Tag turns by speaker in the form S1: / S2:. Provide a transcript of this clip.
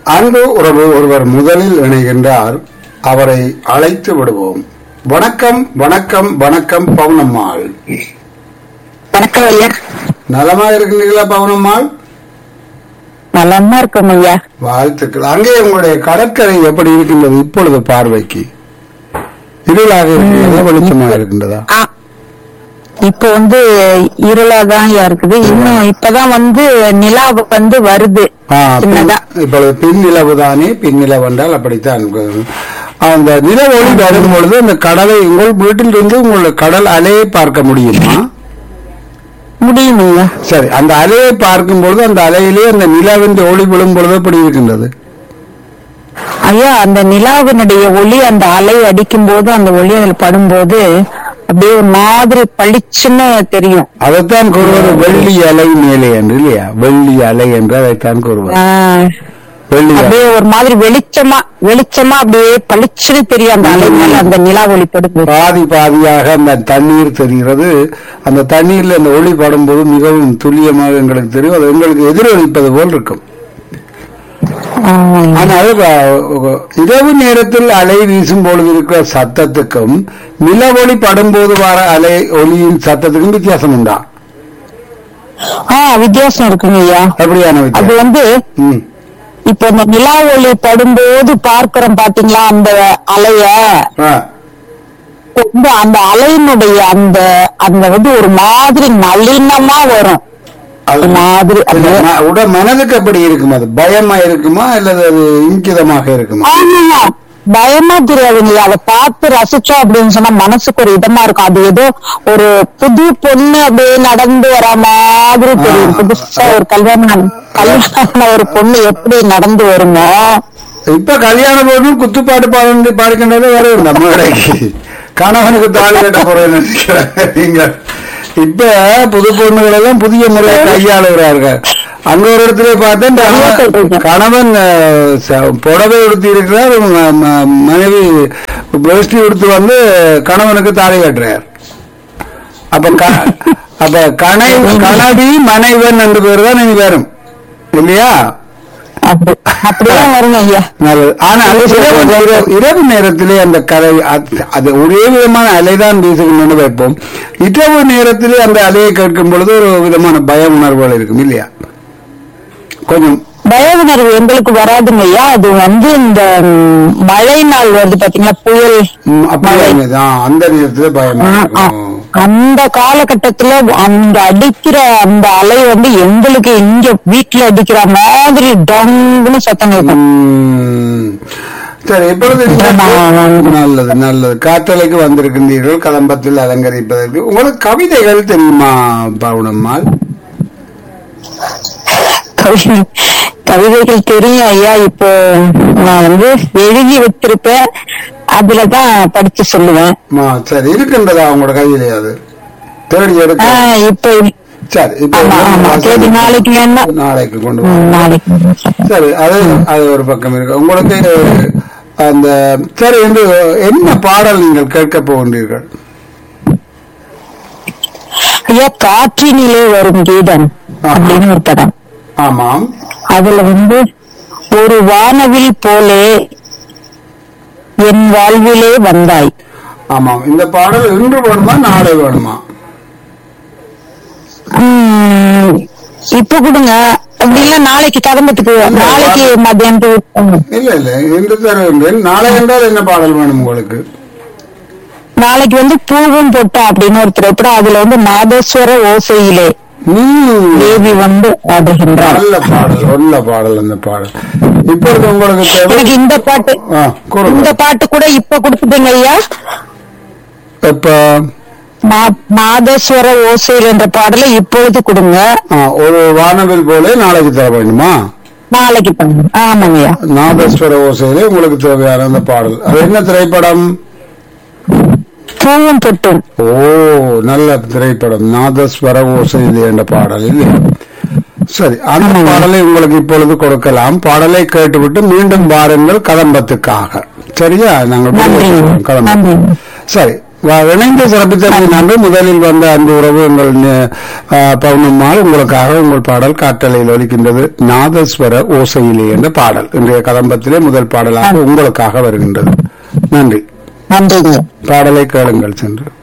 S1: அன்பு உறவு ஒருவர் முதலில் இணைகின்றார் அவரை அழைத்து விடுவோம் வணக்கம் வணக்கம் வணக்கம் பவுனம்மாள்
S2: வணக்கம் ஐயா
S1: நலமா இருக்கின்றீர்களா பவுனம்மாள்
S2: நலமா இருக்கும் ஐயா
S1: வாழ்த்துக்கள் அங்கே உங்களுடைய கடற்கரை எப்படி இருக்கின்றது இப்பொழுது பார்வைக்கு இருளாக இருக்கின்றதா வெளிச்சமாக இருக்கின்றதா
S2: ஆ, இப்ப வந்து இருளாதான் ஐயா இருக்குது இன்னும் இப்பதான் வந்து நிலா வந்து வருது
S1: ஆ, பின்-
S2: சின்னதா
S1: இப்பொழுது பின்னிலவு தானே பின்னிலவு என்றால் அப்படித்தான் அந்த நில ஒளி வரும் பொழுது அந்த கடலை உங்கள் வீட்டில் இருந்து உங்கள் கடல் அலையை பார்க்க முடியுமா
S2: முடியும் ஐயா
S1: சரி அந்த அலையை பார்க்கும் பொழுது அந்த அலையிலே அந்த நிலவின் ஒளி விழும் பொழுது எப்படி இருக்கின்றது
S2: ஐயா அந்த நிலாவினுடைய ஒளி அந்த அலை அடிக்கும் போது அந்த ஒளி அதில் படும்போது அப்படியே ஒரு மாதிரி பளிச்சுன்னு தெரியும்
S1: அதைத்தான் கூறுவது வெள்ளி அலை மேலே என்று இல்லையா வெள்ளி அலை என்று அதைத்தான் கூறுவது
S2: ஆ,
S1: வெள்ளி அலை
S2: அப்படியே ஒரு மாதிரி வெளிச்சமா வெளிச்சமா அப்படியே பளிச்சுன்னு தெரியும் அந்த அலை மேல அந்த நிலா ஒளி படும்போது
S1: பாதி பாதியாக அந்த தண்ணீர் தெரிகிறது அந்த தண்ணீர்ல அந்த ஒளி படும்போது மிகவும் துல்லியமாக எங்களுக்கு தெரியும் அது எங்களுக்கு எதிரொலிப்பது போல் இருக்கும்
S2: ஆ,
S1: ஆனால் அஹ், இரவு நேரத்தில் அலை வீசும் பொழுது இருக்கிற சத்தத்துக்கும் நிலவொளி படும்போது வர அலை ஒளியின் சத்தத்துக்கும் வித்தியாசம் உண்டா
S2: ஆ வித்தியாசம் இருக்குங்க ஐயா
S1: அப்படியான
S2: அது
S1: வித்தியாசம்
S2: வந்து
S1: ம்.
S2: இப்ப இந்த நிலா ஒளி படும்போது பார்க்கிறோம் பாத்தீங்களா அந்த அலைய
S1: ஆ.
S2: வந்து அந்த அலையினுடைய அந்த அந்த வந்து ஒரு மாதிரி நளினமா வரும்
S1: அது
S2: ஒரு மாதிரி
S1: இல்ல,
S2: அது-
S1: ம- உட மனதுக்கு எப்படி இருக்கும் அது பயமா இருக்குமா அல்லது அது இங்கிதமாக இருக்குமா
S2: ஆமா, பயமா தெரியாதுங்க அதை பார்த்து ரசிச்சோம் அப்படின்னு சொன்னா மனசுக்கு ஒரு இதமா இருக்கும் அது ஏதோ ஒரு புது பொண்ணு அப்படியே நடந்து வர மாதிரி தெரியும்
S1: ஆ.
S2: புதுசா ஒரு கல்யாணம் கல்யாணம் ஒரு பொண்ணு எப்படி நடந்து வருமோ
S1: இப்ப கல்யாண போதும் குத்துப்பாட்டு பாடு பாடுகின்றதே வரும் நம்ம கடைக்கு கணவனுக்கு தாலி கட்ட போறேன்னு நினைக்கிறேன் நீங்கள் இப்ப புது பொண்ணுகள் எல்லாம் புதிய முறையை கையாளுகிறார்கள் அங்க ஒரு இடத்துல பார்த்தேன் கணவன் கணவன் அஹ், ச- புடவை உடுத்தி இருக்கிறார் ம- ம- மனைவி வேஷ்டி உடுத்து வந்து கணவனுக்கு தாலி கட்டுறார் அப்ப க- அப்ப கணை கணவி மனைவன் என்று பேர் தான் இனி வரும் இல்லையா
S2: அப்படி அப்படிதான் வருங்க ஐயா
S1: நல்லது ஆனா இரவு நேர- இரவு நேரத்திலே அந்த கரை அது- அது ஒரே விதமான அலைதான் வீசுகின்றன வைப்போம் இரவு நேரத்திலே அந்த அலையை கேட்கும் பொழுது ஒரு விதமான பய உணர்வுகள் இருக்கும் இல்லையா கொஞ்சம்
S2: பய உணர்வு எங்களுக்கு வராதுங்க ஐயா அது வந்து இந்த ம், மழை நாள் வருது பாத்தீங்களா புயல்
S1: ம், அப்படியே தான் அந்த நேரத்திலே பயமா
S2: ஆ, ஆ.
S1: இருக்கும்
S2: அந்த காலகட்டத்துல அந்த அடிக்கிற அந்த அலை வந்து எங்களுக்கு இங்க வீட்டுல அடிக்கிற மாதிரி டங்குன்னு சத்தம் கேட்கும்
S1: ம். சரி இப்பொழுது நீங்கள் நல்லது நல்லது காற்றலைக்கு வந்திருக்கின்றீர்கள் கதம்பத்தில் அலங்கரிப்பதற்கு உங்களுக்கு கவிதைகள் தெரியுமா பவுனம்மாள்
S2: கவி- கவிதைகள் தெரியும் ஐயா இப்போ நான் வந்து எழுதி வச்சிருப்பேன் அதுலதான் படிச்சு சொல்லுவேன்
S1: ஆ, சரி இருக்கின்றதா உங்களோட கையிலே அது தேடி எடுக்க
S2: ஆஹ் இப்ப
S1: சரி இப்ப
S2: ஆமா ஆமா சரி நாளைக்கு வேணா
S1: நாளைக்கு கொண்டு
S2: ம்,
S1: வா
S2: நாளைக்கு
S1: சரி அது அது ஒரு பக்கம் இருக்கு உங்களுக்கு அந்த சரி என்று என்ன பாடல் நீங்கள் கேட்க போகின்றீர்கள்
S2: ஐயா காற்றினிலே வரும் கீதம் அப்படின்னு ஒரு படம்
S1: ஆமாம்
S2: அதுல வந்து ஒரு வானவில் போலே என் வாழ்விலே வந்தாய்
S1: ஆமாம் இந்த பாடல் இன்று வேணுமா நாளை வேணுமா
S2: உம், இப்ப கொடுங்க அப்படி இல்ல நாளைக்கு கிளம்பத்துக்கு நாளைக்கு மத்தியானத்துக்கு
S1: இல்ல இல்ல இன்று தருகின்றேன் நாளை என்றால் என்ன பாடல் வேணும் உங்களுக்கு
S2: நாளைக்கு வந்து பூவும் பொட்டா அப்படின்னு ஒரு திரைப்படம் அதுல வந்து நாதஸ்வர ஓசையிலே
S1: ம்,
S2: தேவி வந்து ஆடுகின்றார்
S1: நல்ல பாடல் நல்ல பாடல் அந்த பாடல் இப்பொழுது உங்களுக்கு தேவை
S2: எனக்கு இந்த பாட்டு
S1: ஆ, கூறுங்க
S2: இந்த பாட்டு கூட இப்ப கொடுத்துட்டீங்க ஐயா
S1: இப்ப
S2: நா- நாதஸ்வர ஓசையில் என்ற பாடலை இப்பொழுது கொடுங்க
S1: ஆ, ஒரு வானவில் போல நாளைக்கு தர வேண்டுமா
S2: நாளைக்கு பண்ணுங்க ஆமாங்க ஐயா
S1: நாதஸ்வர ஓசையிலே உங்களுக்கு தேவையான அந்த பாடல் அது என்ன திரைப்படம்
S2: பூவும் பொட்டும்
S1: ஓ நல்ல திரைப்படம் நாதஸ்வர ஓசையிலே என்ற பாடல் இல்லையா சரி அந்த பாடலை உங்களுக்கு இப்பொழுது கொடுக்கலாம் பாடலை கேட்டுவிட்டு மீண்டும் வாருங்கள் கதம்பத்துக்காக சரியா நாங்கள்
S2: நன்றி
S1: கதம்பம்
S2: நன்றி
S1: சரி வா- இணைந்து சிறப்பித்தமை நன்றி முதலில் வந்த அன்பு உறவு உங்கள் ந- ஆ, பௌர்ணம்மாள் உங்களுக்காக உங்கள் பாடல் காற்றலையில் ஒலிக்கின்றது நாதஸ்வர ஓசையிலே என்ற பாடல் இன்றைய கதம்பத்திலே முதல் பாடலாக உங்களுக்காக வருகின்றது நன்றி
S2: நன்றிங்க
S1: பாடலை கேளுங்கள் சென்று